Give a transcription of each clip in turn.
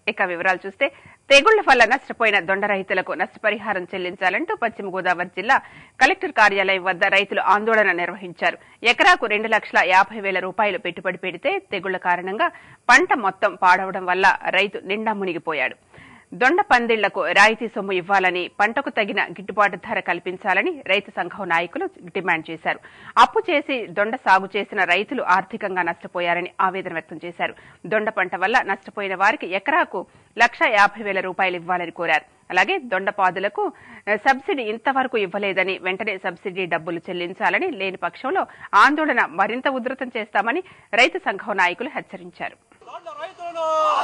ఇక వివరాలు చూస్తే తెగుళ్ల వల్ల నష్టపోయిన దొండ రైతులకు నష్టపరిహారం చెల్లించాలంటూ పశ్చిమ గోదావరి జిల్లా కలెక్టర్ కార్యాలయం వద్ద రైతులు ఆందోళన నిర్వహించారు ఎకరాకు రెండు లక్షల యాభై వేల రూపాయలు పెట్టుబడి పెడితే తెగుళ్ల కారణంగా పంట మొత్తం పాడవడం వల్ల రైతు నిండా మునిగిపోయాడు దొండ పందిళ్లకు రాయితీ సొమ్ము ఇవ్వాలని పంటకు తగిన గిట్టుబాటు ధర కల్పించాలని రైతు సంఘం నాయకులు డిమాండ్ చేశారు అప్పు చేసి దొండ సాగు చేసిన రైతులు ఆర్థికంగా నష్టపోయారని ఆవేదన వ్యక్తం చేశారు దొండ పంట వల్ల నష్టపోయిన వారికి ఎకరాకు లక్ష యాభై వేల రూపాయలు ఇవ్వాలని కోరారు అలాగే దొండపాదులకు ఆ, సబ్సిడీ ఇంతవరకు ఇవ్వలేదని వెంటనే సబ్సిడీ డబ్బులు చెల్లించాలని లేని పక్షంలో ఆందోళన మరింత ఉధృతం చేస్తామని రైతు సంఘం నాయకులు హెచ్చరించారు దొండ రైతులను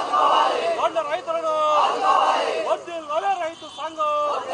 దొండ రైతులను వడ్డీలోనే రైతు సంఘం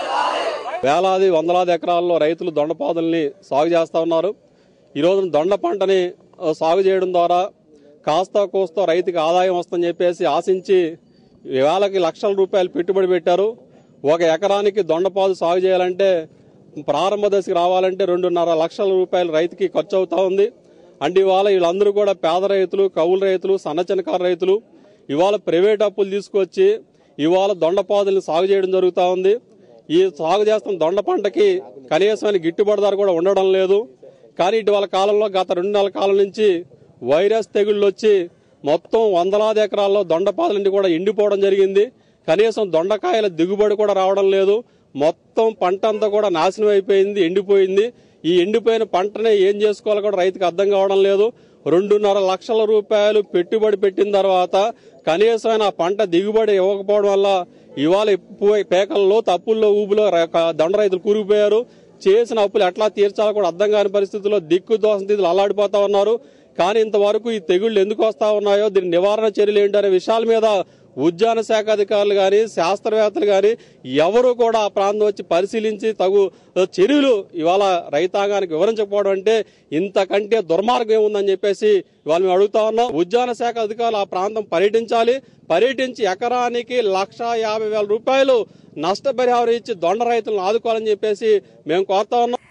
వేలాది వందలాది ఎకరాల్లో రైతులు దొండపాదుల్ని సాగు చేస్తా ఉన్నారు ఈ రోజున దొండ పంటని ఆ, సాగు చేయడం ద్వారా కాస్త కోస్త రైతుకి ఆదాయం వస్తుందని చెప్పేసి ఆశించి వేలకి లక్షల రూపాయలు పెట్టుబడి పెట్టారు ఒక ఎకరానికి దొండపాదు సాగు చేయాలంటే ప్రారంభ దశకి రావాలంటే రెండున్నర లక్షల రూపాయలు రైతుకి ఖర్చు అవుతా ఉంది అంటే ఇవాళ వీళ్ళందరూ కూడా పేద రైతులు కౌలు రైతులు సన్న చిన్నకారు రైతులు ఇవాళ ప్రైవేట్ అప్పులు తీసుకొచ్చి ఇవాళ దొండపాదుల్ని సాగు చేయడం జరుగుతూ ఉంది ఈ సాగు చేస్తున్న దొండ పంటకి కనీసమైన గిట్టుబాటు ధర కూడా ఉండడం లేదు కానీ ఇటీవల కాలంలో గత రెండు నెలల కాలం నుంచి వైరస్ తెగుళ్ళు వచ్చి మొత్తం వందలాది ఎకరాల్లో దొండపాదులన్నీ కూడా ఎండిపోవడం జరిగింది కనీసం దొండకాయల దిగుబడి కూడా రావడం లేదు మొత్తం పంట అంతా కూడా నాశనం అయిపోయింది ఎండిపోయింది ఈ ఎండిపోయిన పంటనే ఏం చేసుకోవాలో కూడా రైతుకు అర్థం కావడం లేదు రెండున్నర లక్షల రూపాయలు పెట్టుబడి పెట్టిన తర్వాత కనీసమైన ఆ పంట దిగుబడి ఇవ్వకపోవడం వల్ల ఇవాళ ఎక్కువ పేకల్లో తప్పుల్లో ఊబులో ర- దొండ రైతులు కూరుకుపోయారు చేసిన అప్పులు ఎట్లా తీర్చాలో కూడా అర్థం కాని పరిస్థితుల్లో దిక్కు దోషం స్థితిలో అల్లాడిపోతా ఉన్నారు కానీ ఇంతవరకు ఈ తెగుళ్లు ఎందుకు వస్తా ఉన్నాయో దీని నివారణ చర్యలు ఏంటనే విషయాల మీద ఉద్యాన శాఖ అధికారులు గాని శాస్త్రవేత్తలు గాని ఎవరు కూడా ఆ ప్రాంతం వచ్చి పరిశీలించి తగు చర్యలు ఇవాళ రైతాంగానికి వివరించకపోవడం అంటే ఇంతకంటే దుర్మార్గం ఏముందని చెప్పేసి ఇవాళ మేము అడుగుతా ఉన్నాం ఉద్యాన శాఖ అధికారులు ఆ ప్రాంతం పర్యటించాలి పర్యటించి ఎకరానికి లక్ష యాభై వేల రూపాయలు నష్టపరిహారం ఇచ్చి దొండ రైతులను ఆదుకోవాలని చెప్పేసి మేము కోరుతా ఉన్నాం